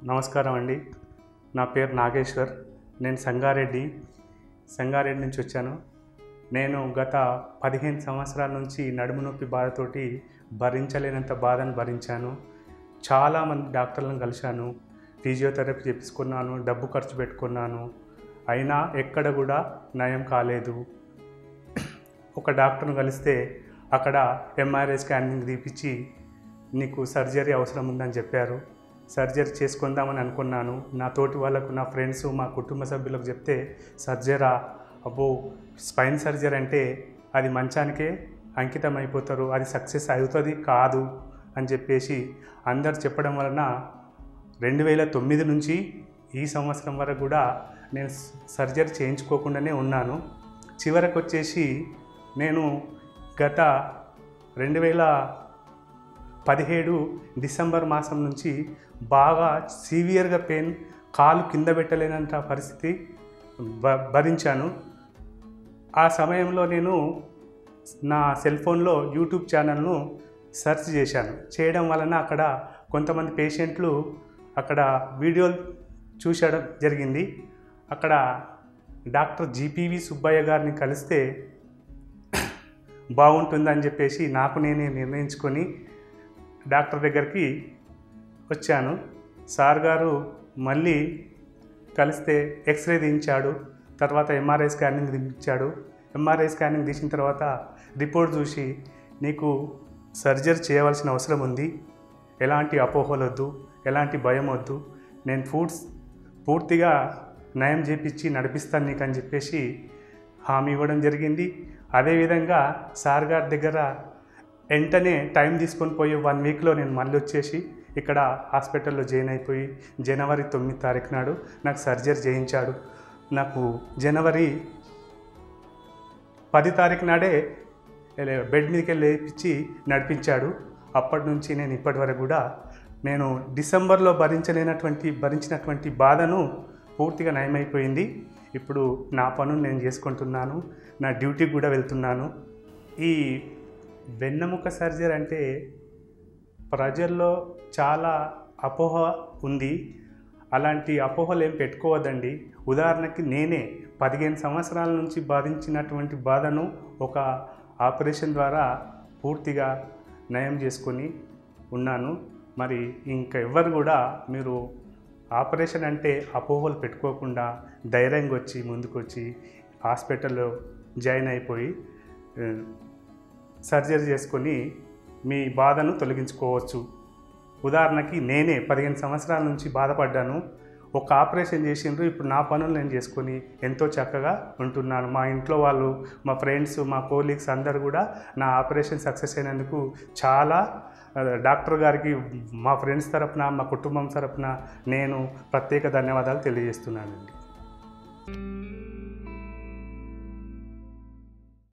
నమస్కారం అండి నా పేరు నాగేశ్వర్ నేను సంగారెడ్డి సంగారెడ్డి నుంచి వచ్చాను నేను గత పదిహేను సంవత్సరాల నుంచి నడుము నొప్పి బాధతోటి భరించలేనంత బాధను భరించాను చాలామంది డాక్టర్లను కలిశాను ఫిజియోథెరపీ చేపించుకున్నాను డబ్బు ఖర్చు పెట్టుకున్నాను అయినా ఎక్కడ కూడా నయం కాలేదు ఒక డాక్టర్ను కలిస్తే అక్కడ ఎంఆర్ఐ స్కానింగ్ తీపిచ్చి నీకు సర్జరీ అవసరం ఉందని చెప్పారు సర్జరీ చేసుకుందామని అనుకున్నాను నా తోటి వాళ్ళకు నా ఫ్రెండ్స్ మా కుటుంబ సభ్యులకు చెప్తే సర్జరా అబ్బో స్పైన్ సర్జరీ అంటే అది మంచానికే అంకితం అయిపోతారు అది సక్సెస్ అవుతుంది కాదు అని చెప్పేసి అందరు చెప్పడం వలన రెండు వేల తొమ్మిది నుంచి ఈ సంవత్సరం వరకు కూడా నేను సర్జరీ చేయించుకోకుండానే ఉన్నాను చివరకు వచ్చేసి నేను గత రెండు వేల పదిహేడు డిసెంబర్ మాసం నుంచి బాగా సివియర్గా పెయిన్ కాలు కింద పెట్టలేనంత పరిస్థితి భ భరించాను ఆ సమయంలో నేను నా సెల్ ఫోన్లో యూట్యూబ్ ఛానల్ను సెర్చ్ చేశాను చేయడం వలన అక్కడ కొంతమంది పేషెంట్లు అక్కడ వీడియోలు చూసడం జరిగింది అక్కడ డాక్టర్ జీపీవి సుబ్బయ్య గారిని కలిస్తే బాగుంటుందని చెప్పేసి నాకు నేనే నిర్ణయించుకొని డాక్టర్ దగ్గరికి వచ్చాను సార్ గారు మళ్ళీ కలిస్తే ఎక్స్రే తీయించాడు తర్వాత ఎంఆర్ఐ స్కానింగ్ తీయించాడు ఎంఆర్ఐ స్కానింగ్ తీసిన తర్వాత రిపోర్ట్ చూసి నీకు సర్జరీ చేయవలసిన అవసరం ఉంది ఎలాంటి అపోహలు వద్దు ఎలాంటి భయం వద్దు నేను ఫుడ్స్ పూర్తిగా నయం చేపించి నడిపిస్తాను నీకు అని చెప్పేసి హామీ ఇవ్వడం జరిగింది అదేవిధంగా సార్ గారి దగ్గర వెంటనే టైం తీసుకొని పోయి వన్ వీక్లో నేను మళ్ళీ వచ్చేసి ఇక్కడ హాస్పిటల్లో జాయిన్ అయిపోయి జనవరి తొమ్మిది తారీఖు నాడు నాకు సర్జరీ చేయించాడు నాకు జనవరి పది తారీఖు నాడే బెడ్ మీదకి వెళ్ళి లేపించి నడిపించాడు అప్పటి నుంచి నేను ఇప్పటి వరకు కూడా నేను డిసెంబర్లో భరించలేనటువంటి భరించినటువంటి బాధను పూర్తిగా నయమైపోయింది ఇప్పుడు నా పనులు నేను చేసుకుంటున్నాను నా డ్యూటీకి కూడా వెళ్తున్నాను ఈ వెన్నెముక సర్జరీ అంటే ప్రజల్లో చాలా అపోహ ఉంది అలాంటి అపోహలు ఏం పెట్టుకోవద్దండి ఉదాహరణకి నేనే పదిహేను సంవత్సరాల నుంచి బాధించినటువంటి బాధను ఒక ఆపరేషన్ ద్వారా పూర్తిగా నయం చేసుకొని ఉన్నాను మరి ఇంకా ఎవ్వరు కూడా మీరు ఆపరేషన్ అంటే అపోహలు పెట్టుకోకుండా ధైర్యంగా వచ్చి ముందుకు వచ్చి హాస్పిటల్లో జాయిన్ అయిపోయి ఆ, సర్జరీ చేసుకొని మీ బాధను తొలగించుకోవచ్చు ఉదాహరణకి నేనే పదిహేను సంవత్సరాల నుంచి బాధపడ్డాను ఒక ఆపరేషన్ చేసిండ్రు ఇప్పుడు నా పనులు నేను చేసుకొని ఎంతో చక్కగా ఉంటున్నాను మా ఇంట్లో వాళ్ళు మా ఫ్రెండ్స్ మా కోలీగ్స్ అందరు కూడా నా ఆపరేషన్ సక్సెస్ అయినందుకు చాలా ఆ, డాక్టర్ గారికి మా ఫ్రెండ్స్ తరపున మా కుటుంబం తరపున నేను ప్రత్యేక ధన్యవాదాలు తెలియజేస్తున్నానండి